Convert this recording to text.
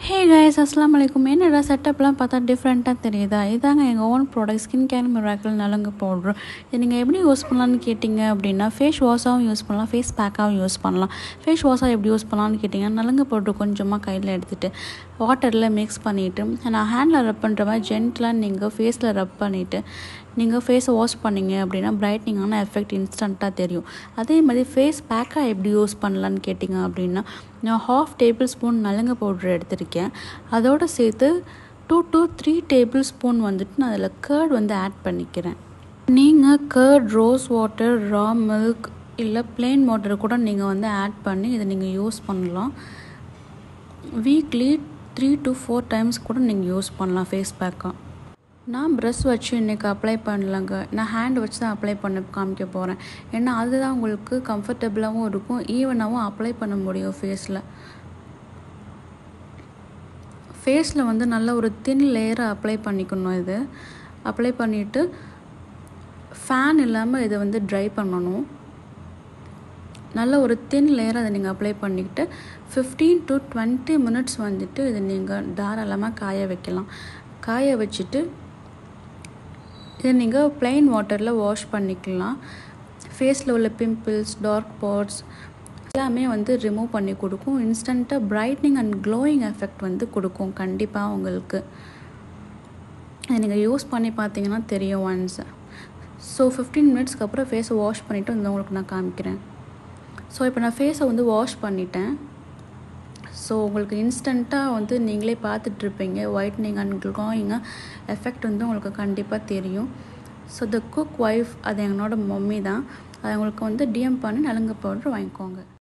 hey guys அஸ்லாம் வலைக்கும் என்னடா செட்டப்லாம் பார்த்தா டிஃப்ரெண்ட்டாக தெரியுதா இதாங்க எங்கள் own product skin care miracle Nalangu powder இது நீங்கள் எப்படி யூஸ் பண்ணலான்னு கேட்டிங்க அப்படின்னா ஃபேஸ் வாஷாகவும் யூஸ் பண்ணலாம் ஃபேஸ் பேக்காகவும் யூஸ் பண்ணலாம் ஃபேஸ் வாஷாக எப்படி யூஸ் பண்ணலான்னு கேட்டிங்கன்னா நலங்கு பவுட்ரு கொஞ்சமாக கையில் எடுத்துகிட்டு வாட்டரில் மிக்ஸ் பண்ணிவிட்டு நான் ஹேண்டில் ரப் பண்ணுற மாதிரி ஜென்டலாக நீங்கள் ஃபேஸில் ரப் பண்ணிவிட்டு நீங்கள் ஃபேஸை வாஷ் பண்ணீங்க அப்படின்னா பிரைட்னிங்கான எஃபெக்ட் இன்ஸ்டண்ட்டாக தெரியும் அதே மாதிரி ஃபேஸ் பேக்காக எப்படி யூஸ் பண்ணலான்னு கேட்டிங்க அப்படின்னா நான் half tablespoon Nalangu powder எடுத்திருக்கேன் அதோடு சேர்த்து two to three tablespoon வந்துட்டு நான் அதில் கேர்ட் வந்து ஆட் பண்ணிக்கிறேன் நீங்கள் curd rose water raw milk இல்லை பிளெயின் வாட்டர் கூட நீங்கள் வந்து ஆட் பண்ணி இதை நீங்கள் யூஸ் பண்ணலாம் weekly three to four times கூட நீங்கள் யூஸ் பண்ணலாம் ஃபேஸ் பேக்காக நான் ப்ரெஷ் வச்சு இன்றைக்கி அப்ளை பண்ணலங்க நான் ஹேண்ட் வச்சு தான் அப்ளை பண்ண காமிக்க போகிறேன் ஏன்னா அதுதான் உங்களுக்கு கம்ஃபர்டபுளாகவும் இருக்கும் ஈவனாகவும் அப்ளை பண்ண முடியும் ஃபேஸில் ஃபேஸில் வந்து நல்ல ஒரு தின் லேயரை அப்ளை பண்ணிக்கணும் இது அப்ளை பண்ணிவிட்டு ஃபேன் இல்லாமல் இதை வந்து ட்ரை பண்ணணும் நல்ல ஒரு தின் லேயர் அதை நீங்கள் அப்ளை பண்ணிக்கிட்டு ஃபிஃப்டீன் டு டுவெண்ட்டி மினிட்ஸ் வந்துட்டு இதை நீங்கள் தாராளமாக காய வைக்கலாம் காய வச்சுட்டு இதை நீங்கள் ப்ளைன் வாட்டரில் வாஷ் பண்ணிக்கலாம் ஃபேஸில் உள்ள பிம்பிள்ஸ் டார்க் ஸ்பாட்ஸ் எல்லாமே வந்து ரிமூவ் பண்ணி கொடுக்கும் இன்ஸ்டண்ட்டாக பிரைட்னிங் அண்ட் க்ளோயிங் எஃபெக்ட் வந்து கொடுக்கும் கண்டிப்பாக உங்களுக்கு இதை நீங்கள் யூஸ் பண்ணி பார்த்தீங்கன்னா தெரியும் ஒன்ஸ் ஸோ ஃபிஃப்டீன் மினிட்ஸ்க்கு அப்புறம் ஃபேஸை வாஷ் பண்ணிவிட்டு வந்து உங்களுக்கு நான் காமிக்கிறேன் ஸோ இப்போ நான் ஃபேஸை வந்து வாஷ் பண்ணிட்டேன் ஸோ உங்களுக்கு இன்ஸ்டண்ட்டாக வந்து நீங்களே பார்த்துட்ருப்பீங்க ஒயிட்னிங் அண்ட் க்ளோயிங்காக எஃபெக்ட் வந்து உங்களுக்கு கண்டிப்பாக தெரியும் ஸோ த குக் ஒய்ஃப் அது என்னோட மம்மி தான் அது உங்களுக்கு வந்து டிஎம் பண்ணி நலுங்கு பவுட்ரு வாங்கிக்கோங்க